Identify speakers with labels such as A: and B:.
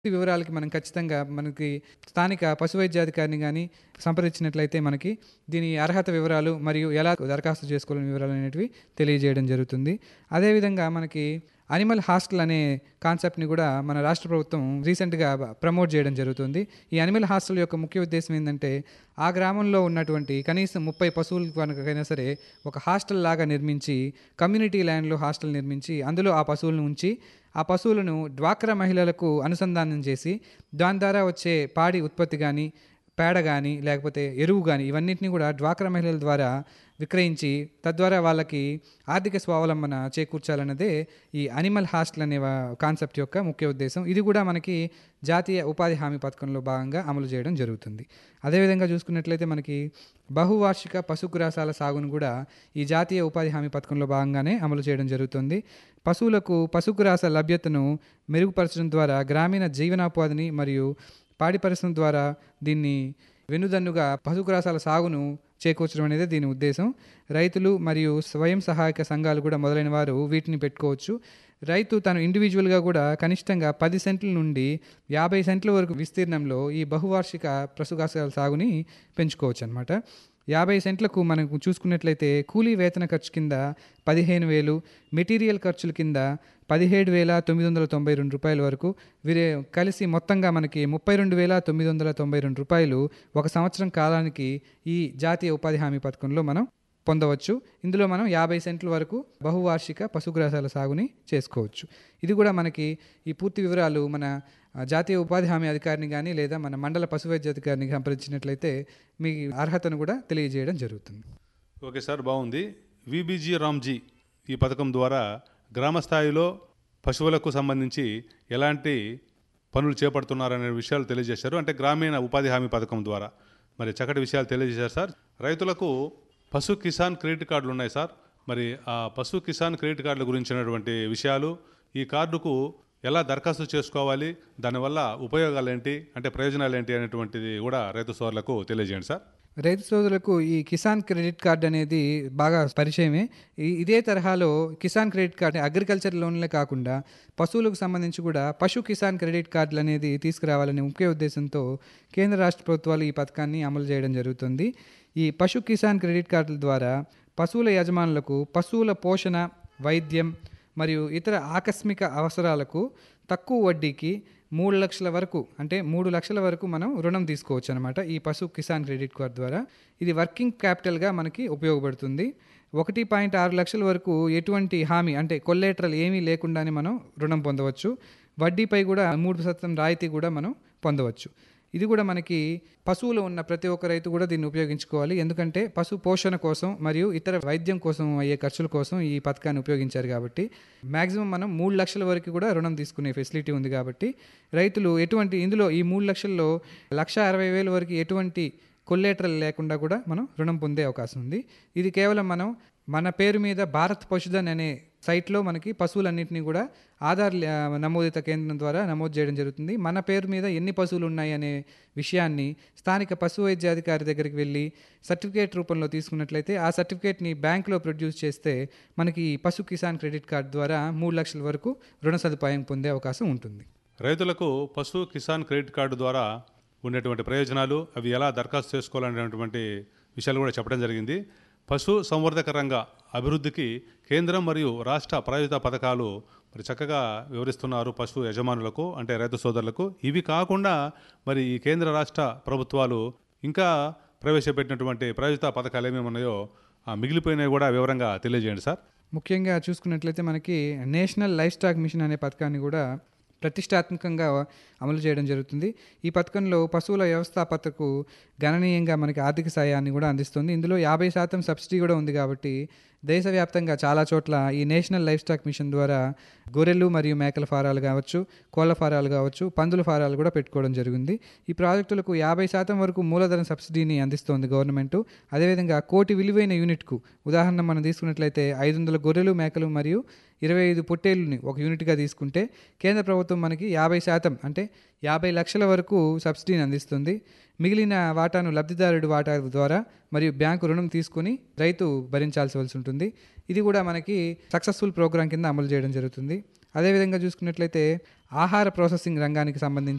A: పూర్తి వివరాలకి మనం ఖచ్చితంగా మనకి స్థానిక పశు వైద్యాధికారిని గానీ సంప్రదించినట్లయితే మనకి దీని అర్హత వివరాలు మరియు ఎలా దరఖాస్తు చేసుకోవాలని వివరాలు అనేటివి తెలియజేయడం జరుగుతుంది. అదేవిధంగా మనకి అనిమల్ హాస్టల్ అనే కాన్సెప్ట్‌ని కూడా మన రాష్ట్ర ప్రభుత్వం రీసెంట్‌గా ప్రమోట్ చేయడం జరుగుతుంది. ఈ అనిమల్ హాస్టల్ యొక్క ముఖ్య ఉద్దేశ్యం ఏందంటే, ఆ గ్రామంలో ఉన్నటువంటి కనీసం 30 పశువులకు గనుకైనా సరే ఒక హాస్టల్ లాగా నిర్మించి, కమ్యూనిటీ ల్యాండ్‌లో హాస్టల్ నిర్మించి, అందులో ఆ పశువులను ఉంచి, ఆ పశువులను డ్వాక్రా మహిళలకు అనుసంధానం చేసి, దాని ద్వారా వచ్చే పాడి ఉత్పత్తి గానీ, పేడ గానీ, లేకపోతే ఎరువు గానీ ఇవన్నిటిని కూడా డ్వాక్రా మహిళల ద్వారా విక్రయించి, తద్వారా వాళ్ళకి ఆర్థిక స్వావలంబన చేకూర్చాలన్నదే ఈ అనిమల్ హాస్టల్ అనే వ కాన్సెప్ట్ యొక్క ముఖ్య ఉద్దేశం. ఇది కూడా మనకి జాతీయ ఉపాధి హామీ పథకంలో భాగంగా అమలు చేయడం జరుగుతుంది. అదేవిధంగా చూసుకున్నట్లయితే మనకి బహువార్షిక పశుగ్రాసాల సాగును కూడా ఈ జాతీయ ఉపాధి హామీ పథకంలో భాగంగానే అమలు చేయడం జరుగుతుంది. పశువులకు పశుగ్రాస లభ్యతను మెరుగుపరచడం ద్వారా గ్రామీణ జీవనోపాధిని మరియు పాడి పరిశ్రమ ద్వారా దీన్ని వెన్నుదన్నుగా పశుగ్రాసాల సాగును చేకూర్చడం అనేదే దీని ఉద్దేశం. రైతులు మరియు స్వయం సహాయక సంఘాలు కూడా మొదలైన వారు వీటిని పెట్టుకోవచ్చు. రైతు తను ఇండివిడ్యువల్‌గా కూడా కనిష్టంగా 10 సెంట్ల నుండి 50 సెంట్ల వరకు విస్తీర్ణంలో ఈ బహువార్షిక పశుగ్రాసాల సాగుని పెంచుకోవచ్చనమాట. 50 సెంట్లకు మనం చూసుకున్నట్లయితే కూలీ వేతన ఖర్చు కింద 15,000 మెటీరియల్ ఖర్చుల కింద రూ. 17,992 వరకు వీరే కలిసి మొత్తంగా మనకి రూ. 32,992 ఒక సంవత్సరం కాలానికి ఈ జాతీయ ఉపాధి హామీ పథకంలో మనం పొందవచ్చు. ఇందులో మనం 50 సెంట్ల వరకు బహువార్షిక పశుగ్రాసాల సాగుని చేసుకోవచ్చు. ఇది కూడా మనకి ఈ పూర్తి వివరాలు మన జాతీయ ఉపాధి హామీ అధికారిని గానీ, లేదా మన మండల పశు వైద్యాధికారిని సంప్రదించినట్లయితే మీ అర్హతను కూడా తెలియజేయడం జరుగుతుంది.
B: ఓకే సార్ బాగుంది. వీబీజీ రామ్‌జీ ఈ పథకం ద్వారా గ్రామ స్థాయిలో పశువులకు సంబంధించి ఎలాంటి పనులు చేపడుతున్నారనే విషయాలు తెలియజేశారు. అంటే గ్రామీణ ఉపాధి హామీ పథకం ద్వారా. మరి చక్కటి విషయాలు తెలియజేశారు సార్. రైతులకు పశు కిసాన్ క్రెడిట్ కార్డులు ఉన్నాయి సార్. మరి ఆ పశు కిసాన్ క్రెడిట్ కార్డుల గురించినటువంటి విషయాలు, ఈ కార్డుకు ఎలా దరఖాస్తు చేసుకోవాలి? దానివల్ల ఉపయోగాలేంటి? అంటే ప్రయోజనాలేంటి? అనేటువంటిది కూడా రైతు సోదరులకు తెలియజేయండి సార్.
A: రైతు సోదరులకు ఈ కిసాన్ క్రెడిట్ కార్డ్ అనేది బాగా పరిచయమే. ఇ ఇదే తరహాలో కిసాన్ క్రెడిట్ కార్డ్ అగ్రికల్చర్ లోన్‌లే కాకుండా పశువులకు సంబంధించి కూడా పశు కిసాన్ క్రెడిట్ కార్డులనేది తీసుకురావాలనే ముఖ్య ఉద్దేశంతో కేంద్ర రాష్ట్ర ప్రభుత్వాలు ఈ పథకాన్ని అమలు చేయడం జరుగుతుంది. ఈ పశు కిసాన్ క్రెడిట్ కార్డుల ద్వారా పశువుల యజమానులకు పశువుల పోషణ, వైద్యం మరియు ఇతర ఆకస్మిక అవసరాలకు తక్కువ వడ్డీకి 3,00,000 వరకు అంటే 3,00,000 వరకు మనం రుణం తీసుకోవచ్చనమాట. ఈ పశు కిసాన్ క్రెడిట్ కార్డ్ ద్వారా. ఇది వర్కింగ్ క్యాపిటల్‌గా మనకి ఉపయోగపడుతుంది. 1.6 లక్షల వరకు ఎటువంటి హామీ అంటే కొల్లేటరల్ ఏమీ లేకుండానే మనం రుణం పొందవచ్చు. వడ్డీపై కూడా 3% రాయితీ కూడా మనం పొందవచ్చు. ఇది కూడా మనకి పశువులు ఉన్న ప్రతి ఒక్క రైతు కూడా దీన్ని ఉపయోగించుకోవాలి. ఎందుకంటే పశు పోషణ కోసం మరియు ఇతర వైద్యం కోసం అయ్యే ఖర్చుల కోసం ఈ పథకాన్ని ఉపయోగించారు కాబట్టి, మాక్సిమం మనం 3,00,000 వరకు కూడా రుణం తీసుకునే ఫెసిలిటీ ఉంది కాబట్టి, రైతులు ఎటువంటి ఇందులో ఈ 3,00,000లో 1,60,000 వరకు ఎటువంటి కొల్లేటరల్ లేకుండా కూడా మనం రుణం పొందే అవకాశం ఉంది. ఇది కేవలం మనం మన పేరు మీద భారత్ పశుధన్ అనే సైట్‌లో మనకి పశువులన్నిటిని కూడా ఆధార్ ఆహ్, నమోదిత కేంద్రం ద్వారా నమోదు చేయడం జరుగుతుంది. మన పేరు మీద ఎన్ని పశువులు ఉన్నాయి అనే విషయాన్ని స్థానిక పశు వైద్యాధికారి దగ్గరికి వెళ్లి సర్టిఫికేట్ రూపంలో తీసుకున్నట్లయితే, ఆ సర్టిఫికేట్‌ని బ్యాంక్‌లో ప్రొడ్యూస్ చేస్తే మనకి పశు కిసాన్ క్రెడిట్ కార్డ్ ద్వారా 3,00,000 వరకు రుణ సదుపాయం పొందే అవకాశం ఉంటుంది.
B: రైతులకు పశు కిసాన్ క్రెడిట్ కార్డు ద్వారా ఉండేటువంటి ప్రయోజనాలు, అవి ఎలా దరఖాస్తు చేసుకోవాలనేటువంటి విషయాలు కూడా చెప్పడం జరిగింది. పశు సంవర్ధక రంగ అభివృద్ధికి కేంద్రం మరియు రాష్ట్ర ప్రాయోజిత పథకాలు మరి చక్కగా వివరిస్తున్నారు పశు యజమానులకు అంటే రైతు సోదరులకు. ఇవి కాకుండా మరి ఈ కేంద్ర రాష్ట్ర ప్రభుత్వాలు ఇంకా ప్రవేశపెట్టినటువంటి ప్రాయోజిత పథకాలు ఏమేమి ఉన్నాయో ఆ మిగిలిపోయినవి కూడా వివరంగా తెలియజేయండి సార్.
A: ముఖ్యంగా చూసుకున్నట్లయితే మనకి నేషనల్ లైవ్ స్టాక్ మిషన్ అనే పథకాన్ని కూడా ప్రతిష్టాత్మకంగా అమలు చేయడం జరుగుతుంది. ఈ పథకంలో పశువుల వ్యవస్థాపకతకు గణనీయంగా మనకి ఆర్థిక సాయాన్ని కూడా అందిస్తుంది. ఇందులో 50% సబ్సిడీ కూడా ఉంది కాబట్టి, దేశవ్యాప్తంగా చాలా చోట్ల ఈ నేషనల్ లైవ్ స్టాక్ మిషన్ ద్వారా గొర్రెలు మరియు మేకల ఫారాలు కావచ్చు, కోళ్ల ఫారాలు కావచ్చు, పందుల ఫారాలు కూడా పెట్టుకోవడం జరిగింది. ఈ ప్రాజెక్టులకు 50% వరకు మూలధన సబ్సిడీని అందిస్తోంది గవర్నమెంటు. అదేవిధంగా కోటి విలువైన యూనిట్‌కు ఉదాహరణ మనం తీసుకున్నట్లయితే 500 గొర్రెలు, మేకలు మరియు 25 పొట్టేలుని ఒక యూనిట్‌గా తీసుకుంటే, కేంద్ర ప్రభుత్వం మనకి 50% అంటే 50,00,000 వరకు సబ్సిడీని అందిస్తుంది. మిగిలిన వాటాను లబ్ధిదారుడి వాటా ద్వారా మరియు బ్యాంకు రుణం తీసుకొని రైతు భరించాల్సివలసి ఉంటుంది. ఇది కూడా మనకి సక్సెస్‌ఫుల్ ప్రోగ్రామ్ కింద అమలు చేయడం జరుగుతుంది. అదేవిధంగా చూసుకున్నట్లయితే ఆహార ప్రాసెసింగ్ రంగానికి సంబంధించి